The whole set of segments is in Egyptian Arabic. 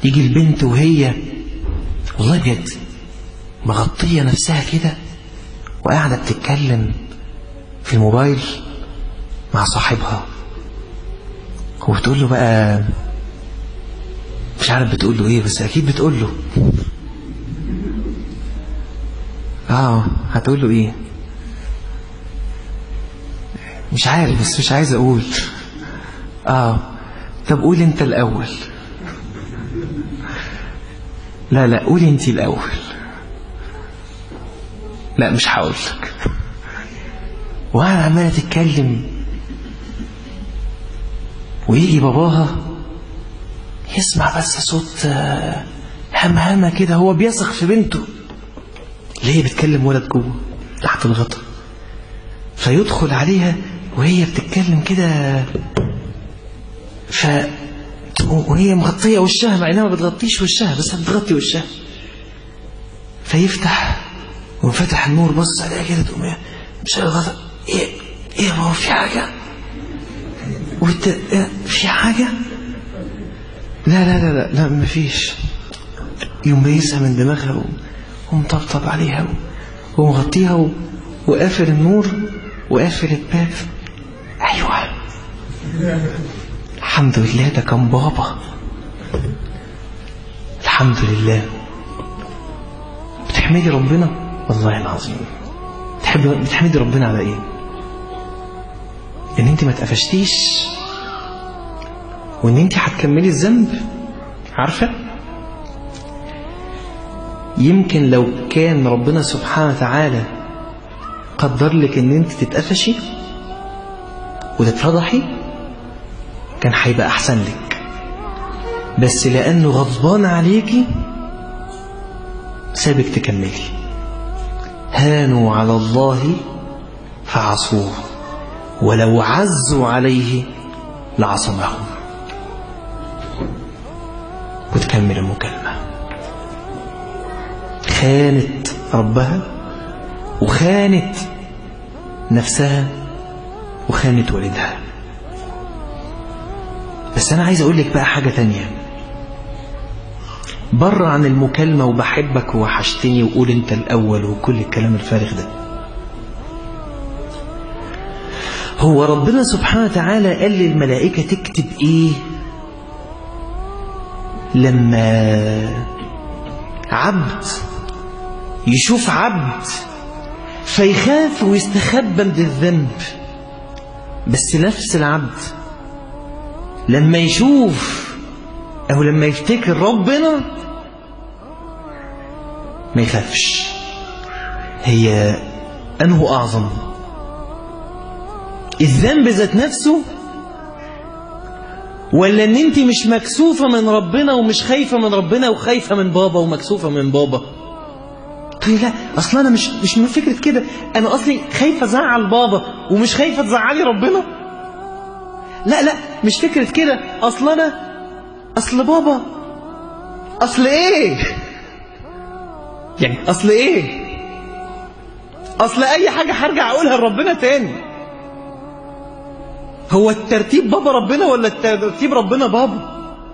يجي البنت وهي والله بجد مغطية نفسها كده وقاعدة بتتكلم في الموبايل مع صاحبها وبتقول له بقى مش عارف بتقول له ايه بس اكيد بتقول له اه هتقول له ايه مش عارف بس مش عايز اقول اه طب قول انت الاول لا لا قولي انت الاول لا مش هقول لك وقاعدة عمالة تتكلم ويجي باباها يسمع بس صوت همهمة كده هو بيثق في بنته اللي هي بتكلم ولد جوه تحت الغطا فيدخل عليها وهي بتتكلم كده ف وهي مغطية وشها مع انها ما بتغطيش وشها بس بتغطي وشها فيفتح وفتح النور بص عليها كده تقوم ايه مش الغطا ايه ايه يا بابا في حاجة وانت إيه في حاجة لا لا لا لا لا مفيش يوم بيسها من دماغها ومطبطب عليها ومغطيها و... وقافل النور وقافل الباب ايوه الحمد لله ده كان بابا الحمد لله بتحمدي ربنا والله العظيم بتحب بتحمدي ربنا على ايه ان انت ما اتقفشتيش وان انت هتكملي الذنب عارفه يمكن لو كان ربنا سبحانه وتعالى قدر لك ان انت تتقفشي وتتفضحي كان هيبقى احسن لك بس لانه غضبان عليكي سابك تكملي هانوا على الله فعصوه ولو عزوا عليه لعصمهم وتكمل المكالمة خانت ربها وخانت نفسها وخانت والدها بس أنا عايز أقول لك بقى حاجة تانية بره عن المكالمة وبحبك ووحشتني وقول أنت الأول وكل الكلام الفارغ ده هو ربنا سبحانه وتعالى قال للملائكة تكتب إيه لما عبد يشوف عبد فيخاف ويستخبى من الذنب بس نفس العبد لما يشوف أو لما يفتكر ربنا ما يخافش هي أنه أعظم الذنب ذات نفسه ولا ان انت مش مكسوفة من ربنا ومش خايفة من ربنا وخايفة من بابا ومكسوفة من بابا تقولي لا اصلا انا مش مش من فكرة كده انا اصلي خايفة ازعل بابا ومش خايفة تزعلي ربنا لا لا مش فكرة كده اصل انا اصل بابا اصل ايه يعني اصل ايه اصل اي حاجة هرجع اقولها لربنا تاني هو الترتيب بابا ربنا ولا الترتيب ربنا بابا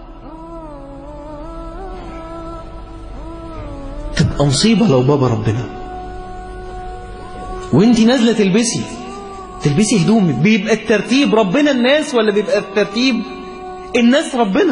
تبقى مصيبة لو بابا ربنا وانتي نازلة تلبسي تلبسي هدومك بيبقى الترتيب ربنا الناس ولا بيبقى الترتيب الناس ربنا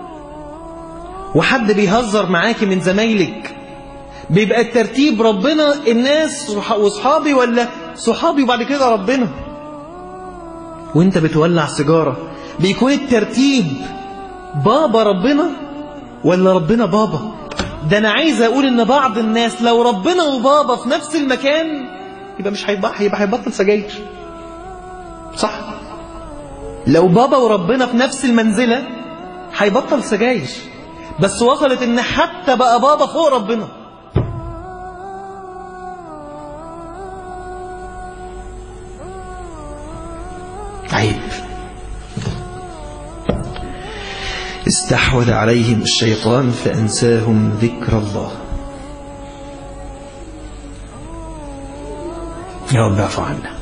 وحد بيهزر معاكي من زمايلك بيبقى الترتيب ربنا الناس وصحابي ولا صحابي وبعد كده ربنا وانت بتولع سيجارة بيكون الترتيب بابا ربنا ولا ربنا بابا ده انا عايز اقول ان بعض الناس لو ربنا وبابا في نفس المكان يبقى مش هيبقى هيبقى هيبطل سجاير صح لو بابا وربنا في نفس المنزلة هيبطل سجاير بس وصلت ان حتى بقى بابا فوق ربنا عيب استحوذ عليهم الشيطان فأنساهم ذكر الله يا رب اعفو عنا